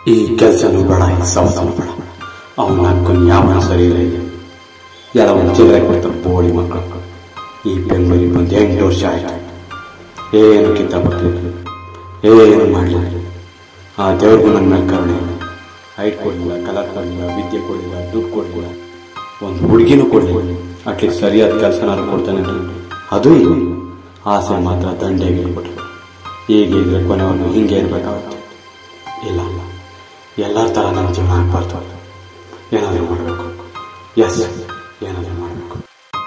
ಈ ಕೆಲಸನೂ ಬೇಡ ಈ ಸಂಸಾರ ಬೇಡ ಅವನ ಹಾಕೊಂಡು ಯಾವ ಸರಿ ಇಲ್ಲ ಇದೆ ಯಾರೋ ಒಂದು ಚಿಲ್ಲರೆ ಕೊಡ್ತಾರೆ ಬೋಳಿ ಮಕ್ಕಳು ಈ ಬೆಂಗಳೂರಿಗೆ ಬಂದು ಎಂಟು ವರ್ಷ ಆಯ್ತು ಏನು ಕಿತ್ತ ಬರ್ತಿದ್ರು ಏನು ಮಾಡಲಿಲ್ಲ ಆ ದೇವ್ರಿಗೂ ನನ್ನ ಮೇಲೆ ಕರುಣೆ ಇಲ್ಲ ಹೈಟ್ ಕೊಡಲಿಲ್ಲ ಕಲರ್ ಕೊಡಲಿಲ್ಲ ವಿದ್ಯೆ ಕೊಡಲಿಲ್ಲ ದುಡ್ಡು ಕೊಡಲಿಲ್ಲ ಒಂದು ಹುಡುಗಿನೂ ಕೊಡಲಿಲ್ಲ ಅಟ್ಲೀಸ್ಟ್ ಸರಿಯಾದ ಕೆಲಸನಾದ್ರು ಕೊಡ್ತಾನೆ ಅಂದ್ರೆ ಅದು ಇಲ್ಲ ಆಸೆ ಮಾತ್ರ ದಂಡೆಗೆ ಇಟ್ಬಿಟ್ರು ಹೀಗಿದ್ರೆ ಕೊನೆವರೆಗೂ ಹಿಂಗೆ ಇರಬೇಕಾಗುತ್ತೆ ಇಲ್ಲ ಇಲ್ಲ ಎಲ್ಲರ ಥರ ನನ್ನ ಜೀವನ ಆಗ್ಬಾರ್ದು ಏನಾದರೂ ಮಾಡಬೇಕು ಎಸ್ ಏನಾದರೂ ಮಾಡಬೇಕು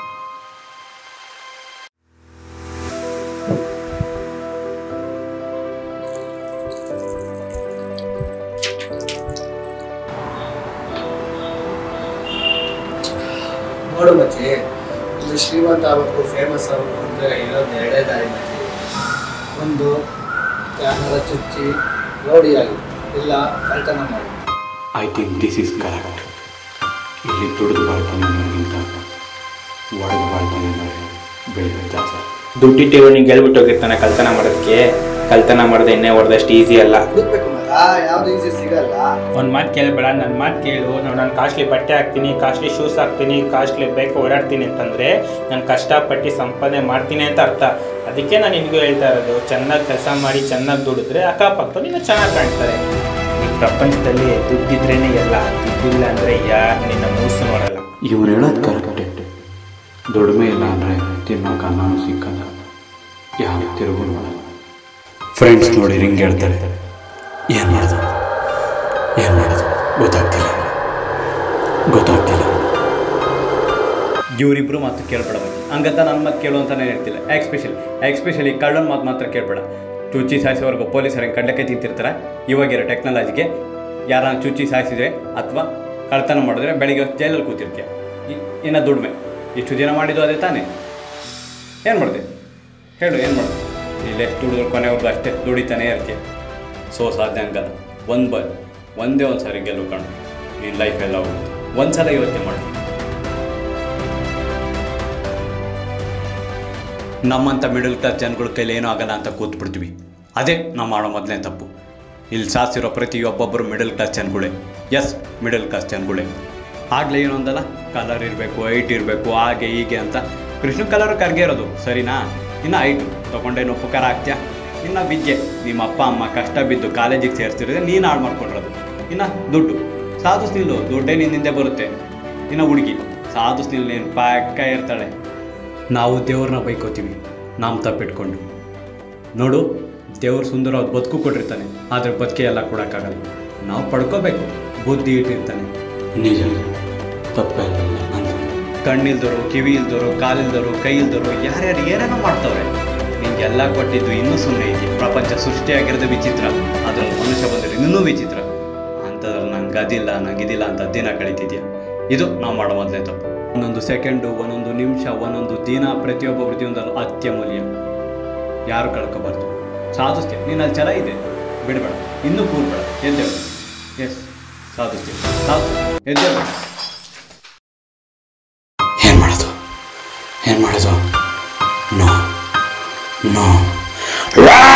ನೋಡು ಮಚ್ಚಿ ಇಲ್ಲಿ ಶ್ರೀಮಂತ ಆಗಬೇಕು ಫೇಮಸ್ ಆಗಬೇಕು ಅಂದರೆ ಇರೋದು ಎರಡೇ ದಾರಿ ಮಚ್ಚಿ ಒಂದು ಕ್ಯಾಮರ ಚುಚ್ಚಿ ರೌಡಿ ಆಗಿ ಇಲ್ಲ ಕಳ್ತನ ಮಾಡಿ I think this is correct ಇಲ್ಲಿ ದುಡಿದು ಬಾಳ್ತಾನೆ ಅನ್ನೋದಕ್ಕಿಂತ ಒಡೆದು ಬಾಳ್ತಾನೆ ಅನ್ನೋದು ಬೆಳೆದ ಜಾಸ್ತಿ ದುಡ್ಡಿಟ್ಟಿರೋ ನೀನು ಗೆಲ್ಬಿಟ್ಟು ಹೋಗಿರ್ತಾನೆ ಕಳ್ತನ ಮಾಡೋದಕ್ಕೆ ಕಳ್ತನ ಮಾಡೋದು ಎಣ್ಣೆ ಹೊಡೆದಷ್ಟು ಈಸಿ ಅಲ್ಲ ಹುಡುಕ್ಬೇಕು ಮಗ ಯಾವ್ದು ಈಸಿ ಸಿಗಲ್ಲ ಒಂದು ಮಾತು ಕೇಳಬೇಡ ನನ್ನ ಮಾತು ಕೇಳು ನಾವು ನಾನು ಕಾಸ್ಟ್ಲಿ ಬಟ್ಟೆ ಹಾಕ್ತೀನಿ ಕಾಸ್ಟ್ಲಿ ಶೂಸ್ ಹಾಕ್ತೀನಿ ಕಾಸ್ಟ್ಲಿ ಬೈಕ್ ಓಡಾಡ್ತೀನಿ ಅಂತಂದರೆ ನಾನು ಕಷ್ಟಪಟ್ಟು ಸಂಪಾದನೆ ಮಾಡ್ತೀನಿ ಅಂತ ಅರ್ಥ ಅದಕ್ಕೆ ನಾನು ನಿನಗೂ ಹೇಳ್ತಾ ಇರೋದು ಚೆನ್ನಾಗಿ ಕೆಲಸ ಮಾಡಿ ಚೆನ್ನಾಗಿ ದುಡಿದ್ರೆ ಅಕ್ಕಪಕ್ಕ ನಿನ್ನ ಚೆನ್ನಾಗಿ ಕಾಣ್ತಾರೆ ಈ ಪ್ರಪಂಚದಲ್ಲಿ ದುಡ್ಡಿದ್ರೇನೆ ಎಲ್ಲ ದುಡ್ಡಿಲ್ಲ ಅಂದರೆ ಯಾರು ನಿನ್ನ ಮೂಸು ನೋಡಲ್ಲ ಇವ್ರು ಹೇಳೋದು ಕರೆಕ್ಟೇ ದುಡಿಮೆ ಇಲ್ಲ ಅಂದರೆ ತಿನ್ನೋಕೆ ಅನ್ನನೂ ಸಿಕ್ಕಲ್ಲ ಯಾರು ತಿರುಗು ನೋಡಲ್ಲ ಫ್ರೆಂಡ್ಸ್ ನೋಡಿ ಹಿಂಗೆ ಹೇಳ್ತಾರೆ ಏನು ಮಾಡೋದು ಏನು ಮಾಡೋದು ಗೊತ್ತಾಗ್ತಿಲ್ಲ ಗೊತ್ತಾಗ್ತಿಲ್ಲ ಇವರಿಬ್ರು ಮಾತು ಕೇಳ್ಬೇಡ ಬಗ್ಗೆ ಹಂಗಂತ ನನ್ನ ಮಾತು ಕೇಳು ಅಂತಾನೆ ಹೇಳ್ತಿಲ್ಲ ಎಕ್ಸ್ಪೆಷಲಿ ಎಕ್ಸ್ಪೆಷಲಿ ಕಳ್ಳನ ಮಾತು ಮಾತ್ರ ಕೇಳಬೇಡ ಚುಚ್ಚಿ ಸಾಯಿಸೋವರೆಗೂ ಪೊಲೀಸರು ಹೆಂಗೆ ಕಡ್ಲಕ್ಕೆ ತಿಂತಿರ್ತಾರೆ ಇವಾಗಿರೋ ಟೆಕ್ನಾಲಜಿಗೆ ಯಾರನ್ನ ಚುಚ್ಚಿ ಸಾಯಿಸಿದ್ರೆ ಅಥವಾ ಕಳ್ತನ ಮಾಡಿದ್ರೆ ಬೆಳಿಗ್ಗೆ ಹೊತ್ತು ಜೈಲಲ್ಲಿ ಕೂತಿರ್ತೀಯ ಇ- ಇನ್ನು ದುಡಿಮೆ ಇಷ್ಟು ದಿನ ಮಾಡಿದ್ದು ಅದೇ ತಾನೇ ಏನು ಮಾಡಿದೆ ಹೇಳು ಏನು ಮಾಡಿದೆ ಇಲ್ಲಿ ಎಷ್ಟು ದುಡಿದ್ರು ಕೊನೆವರೆಗೂ ಅಷ್ಟೇ ದುಡಿತಾನೆ ಇರ್ತೀಯ ಸೊ ಸಾಧ್ಯ ಹಂಗಲ್ಲ ಒಂದು ಬ ಒಂದೇ ಒಂದು ಸಾರಿ ಗೆಲುವು ಕಾಣು ನಿನ್ನ ಲೈಫ್ ಎಲ್ಲ ಹೋಗುತ್ತೆ ಒಂದು ಸಲ ಯೋಚನೆ ಮಾಡು ನಮ್ಮಂಥ ಮಿಡಲ್ ಕ್ಲಾಸ್ ಜನಗಳ ಕೈಲಿ ಏನೂ ಆಗಲ್ಲ ಅಂತ ಕೂತ್ಬಿಡ್ತೀವಿ ಅದೇ ನಾವು ಮಾಡೋ ಮೊದಲನೇ ತಪ್ಪು ಇಲ್ಲಿ ಸಾಸಿರೋ ಪ್ರತಿಯೊಬ್ಬೊಬ್ಬರು ಮಿಡಲ್ ಕ್ಲಾಸ್ ಜನಗಳೇ ಎಸ್ ಮಿಡಲ್ ಕ್ಲಾಸ್ ಜನಗಳೇ ಆಗಲೇ ಏನು ಅಂದಲ್ಲ ಕಲರ್ ಇರಬೇಕು ಹೈಟ್ ಇರಬೇಕು ಹಾಗೆ ಹೀಗೆ ಅಂತ ಕೃಷ್ಣ ಕಲರ್ ಕರ್ಗೆ ಇರೋದು ಸರಿನಾ ಇನ್ನು ಹೈಟು ತೊಗೊಂಡೇನು ಉಪಕಾರ ಆಗ್ತೀಯಾ ಇನ್ನು ವಿದ್ಯೆ ನಿಮ್ಮ ಅಪ್ಪ ಅಮ್ಮ ಕಷ್ಟ ಬಿದ್ದು ಕಾಲೇಜಿಗೆ ಸೇರಿಸ್ತಿರೋದ್ರೆ ನೀನು ಹಾಳು ಮಾಡ್ಕೊಂಡಿರೋದು ಇನ್ನು ದುಡ್ಡು ಸಾಧಿಸ್ನಿಲ್ಲು ದುಡ್ಡೇ ನಿನ್ನಿಂದೆ ಬರುತ್ತೆ ಇನ್ನು ಹುಡುಗಿ ಸಾಧಿಸ್ನಿಲ್ಲ ನೀನು ಪಕ್ಕ ಇರ್ತಾಳೆ ನಾವು ದೇವ್ರನ್ನ ಬೈಕೋತೀವಿ ನಾವು ತಪ್ಪಿಟ್ಕೊಂಡು ನೋಡು ದೇವ್ರು ಸುಂದರವಾದ ಬದುಕು ಕೊಟ್ಟಿರ್ತಾನೆ ಆದರೆ ಬದುಕೆ ಎಲ್ಲ ಕೊಡೋಕ್ಕಾಗಲ್ಲ ನಾವು ಪಡ್ಕೋಬೇಕು ಬುದ್ಧಿ ಇಟ್ಟಿರ್ತಾನೆ ನಿಜ ತಪ್ಪೆಲ್ಲ ನಂದು ಕಣ್ಣಿಲ್ದವರು ಕಿವಿ ಇಲ್ದವರು ಕಾಲಿಲ್ದವರು ಕೈ ಇಲ್ದವರು ಯಾರ್ಯಾರು ಏನೇನೋ ಮಾಡ್ತವ್ರೆ ನಿಂಗೆಲ್ಲ ಕೊಟ್ಟಿದ್ದು ಇನ್ನೂ ಸುಮ್ಮನೆ ಇದೆಯಾ ಪ್ರಪಂಚ ಸೃಷ್ಟಿಯಾಗಿರೋದು ವಿಚಿತ್ರ ಅದ್ರಲ್ಲಿ ಮನುಷ್ಯ ಬಂದರೆ ಇನ್ನೂ ವಿಚಿತ್ರ ಅಂಥದ್ರಲ್ಲಿ ನಂಗೆ ಅದಿಲ್ಲ ನಂಗೆ ಇದಿಲ್ಲ ಅಂತ ದಿನ ಕಳೀತಿದ್ಯಾ ಇದು ನಾವು ಮಾಡೋ ಮೊದಲೇ ತಪ್ಪು ಒಂದೊಂದು ಸೆಕೆಂಡು ಒಂದೊಂದು ನಿಮಿಷ ಒಂದೊಂದು ದಿನ ಪ್ರತಿಯೊಬ್ಬೊಬ್ಬರ ಜೀವನದಲ್ಲೂ ಅತ್ಯಮೂಲ್ಯ ಯಾರು ಕಳ್ಕೊಬಾರ್ದು ಸಾಧಿಸ್ತೀಯ ನೀನು ಅಲ್ಲಿ ಛಲ ಇದೆ ಬಿಡಬೇಡ ಇನ್ನೂ ಕೂರ್ಬೇಡ ಎದ್ದೇಳು ಎಸ್ ಸಾಧಿಸ್ತೀಯ ಸಾಧು ಎದ್ದೇಳು ಏನು ಮಾಡೋದು ಏನು ಮಾಡೋದು ನೋ ನೋ